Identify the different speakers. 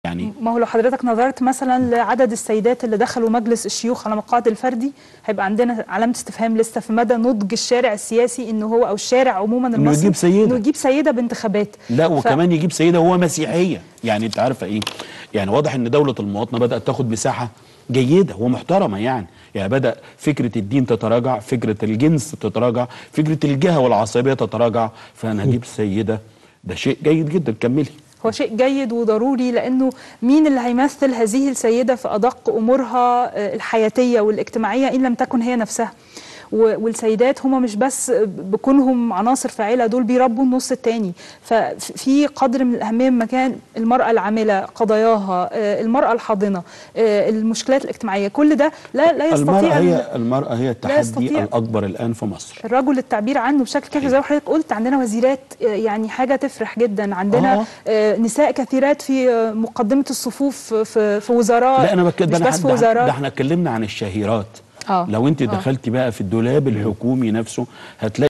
Speaker 1: يعني
Speaker 2: ما هو لو حضرتك نظرت مثلا لعدد السيدات اللي دخلوا مجلس الشيوخ على مقاعد الفردي هيبقى عندنا علامه استفهام لسه في مدى نضج الشارع السياسي انه هو او الشارع عموما المصري
Speaker 1: يجيب سيدة.
Speaker 2: انه يجيب سيده بانتخابات
Speaker 1: لا
Speaker 2: ف-
Speaker 1: وكمان يجيب سيده وهو مسيحيه يعني انت عارفه ايه يعني واضح ان دوله المواطنه بدات تاخد مساحه جيده ومحترمه يعني يعني بدا فكره الدين تتراجع فكره الجنس تتراجع فكره الجهه والعصبيه تتراجع فانا اجيب سيده ده شيء جيد جدا كملي
Speaker 2: هو شيء جيد وضروري لانه مين اللي هيمثل هذه السيده في ادق امورها آه، الحياتيه والاجتماعيه ان لم تكن هي نفسها و- والسيدات هم مش بس بكونهم عناصر فاعله دول بيربوا النص التاني ففي قدر من الاهميه من مكان المراه العامله قضاياها آه، المراه الحاضنه آه، المشكلات الاجتماعيه كل ده لا لا
Speaker 1: المراه
Speaker 2: يستطيع ال-
Speaker 1: هي المراه هي التحدي
Speaker 2: يستطيع.
Speaker 1: الاكبر الان في مصر
Speaker 2: الرجل التعبير عنه بشكل كافي زي ما حضرتك قلت عندنا وزيرات آه، يعني حاجه تفرح جدا عندنا
Speaker 1: آه.
Speaker 2: آه. نساء كثيرات في آه، مقدمه الصفوف في في وزراء
Speaker 1: لا انا بك... ده
Speaker 2: مش
Speaker 1: أنا
Speaker 2: بس
Speaker 1: حد-
Speaker 2: في
Speaker 1: ده
Speaker 2: وزارات
Speaker 1: احنا اتكلمنا عن الشهيرات
Speaker 2: آه.
Speaker 1: لو انت
Speaker 2: آه.
Speaker 1: دخلتي بقى في الدولاب الحكومي نفسه هتلاقي